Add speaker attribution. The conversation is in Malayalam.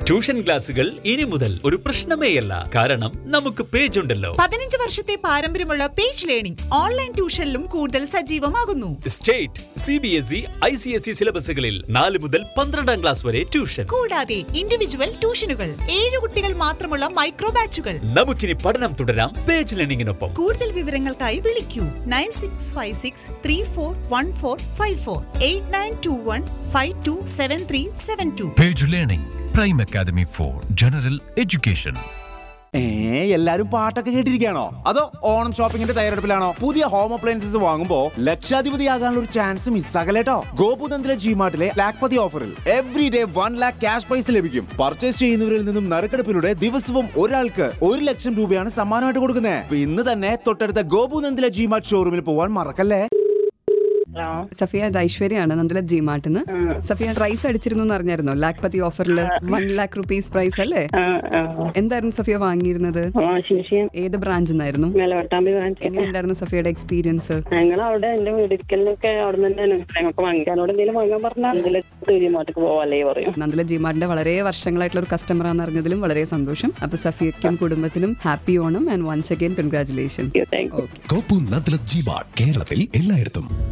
Speaker 1: ട്യൂഷൻ ക്ലാസുകൾ ഇനി മുതൽ ഒരു പ്രശ്നമേയല്ല കാരണം നമുക്ക് പേജ് ഉണ്ടല്ലോ
Speaker 2: പതിനഞ്ച് വർഷത്തെ പാരമ്പര്യമുള്ള പേജ് ലേണിംഗ് ഓൺലൈൻ ട്യൂഷനിലും കൂടുതൽ സജീവമാകുന്നു
Speaker 1: state C B S E I C S E സിലബസുകളിൽ നാല് മുതൽ പന്ത്രണ്ടാം ക്ലാസ് വരെ ട്യൂഷൻ
Speaker 2: കൂടാതെ ഇൻഡിവിജ്വൽ ട്യൂഷനുകൾ ഏഴ് കുട്ടികൾ മാത്രമുള്ള മൈക്രോ ബാച്ചുകൾ
Speaker 1: നമുക്കിനി പഠനം തുടരാം പേജ് ലേണിംഗിനൊപ്പം
Speaker 2: കൂടുതൽ വിവരങ്ങൾക്കായി വിളിക്കൂ nine six five six three four one four five four eight nine two one five two seven three seven two
Speaker 3: Page Learning, Prime Academy for General Education.
Speaker 4: ഏ എല്ലാരും പാട്ടൊക്കെ കേട്ടിരിക്കുകയാണോ അതോ ഓണം ഷോപ്പിംഗിന്റെ തയ്യാറെടുപ്പിലാണോ പുതിയ ഹോം അപ്ലയൻസസ് വാങ്ങുമ്പോ ലക്ഷാധിപതിയാകാനുള്ള ഒരു ചാൻസ് മിസ്സാകലേട്ടോ ഗോപുതന്ത്ര ജിമാർട്ടിലെ ലാക്പതി ഓഫറിൽ every day one lakh cash prize ലഭിക്കും പർച്ചേസ് ചെയ്യുന്നവരിൽ നിന്നും നറുക്കെടുപ്പിലൂടെ ദിവസവും ഒരാൾക്ക് ഒരു ലക്ഷം രൂപയാണ് സമ്മാനമായിട്ട് കൊടുക്കുന്നത് ഇന്ന് തന്നെ തൊട്ടടുത്ത ഗോപുനന്ദില ജിമാർട്ട് ഷോറൂമിൽ പോവാൻ മറക്കല്ലേ
Speaker 5: ഹലോ
Speaker 6: സഫിയ ഇത് ഐശ്വര്യാണ് നന്ദല ജി മാർട്ടിന്ന് സഫിയ റൈസ് അടിച്ചിരുന്നു എന്ന് അറിഞ്ഞായിരുന്നോ ലാക്ക് പതി ഓഫറിൽ വൺ ലാക്ക് റുപ്പീസ് പ്രൈസ് അല്ലേ
Speaker 5: ആ ആ
Speaker 6: എന്തായിരുന്നു സഫിയ വാങ്ങിയിരുന്നത്
Speaker 5: ആ ശിവശിയൻ
Speaker 6: ഏത് ബ്രാഞ്ചിൽ നിന്നായിരുന്നു
Speaker 5: മേലവട്ടാമ്പി വാങ്ങിച്ചു
Speaker 6: എങ്ങനെയുണ്ടായിരുന്നു സഫിയയുടെ എക്സ്പീരിയൻസ്
Speaker 5: ഞങ്ങൾ അവിടെ എന്റെ വീടിരിക്കലിനൊക്കെ അവിടെ നിന്ന് തന്നെയാണ് ഞങ്ങൾക്ക് വാങ്ങിക്കാനോട് എന്തെങ്കിലും വാങ്ങാൻ പറഞ്ഞാൽ ഇതിൽ തുര്യമാട്ടേക്ക് പോവാല്ലേ പറയും
Speaker 6: നന്ദല ജി മാർട്ടിന്റെ വളരെ വർഷങ്ങളായിട്ടുള്ള ഒരു കസ്റ്റമർ ആണെന്ന് അറിഞ്ഞതിലും വളരെ സന്തോഷം അപ്പൊ സഫിയക്കും കുടുംബത്തിനും happy Onam and once again congratulation
Speaker 5: thank you
Speaker 6: okay
Speaker 7: കോപ്പു നദ്ലത് ജിബാർ കേരളത്തിൽ എല്ലായിടത്തും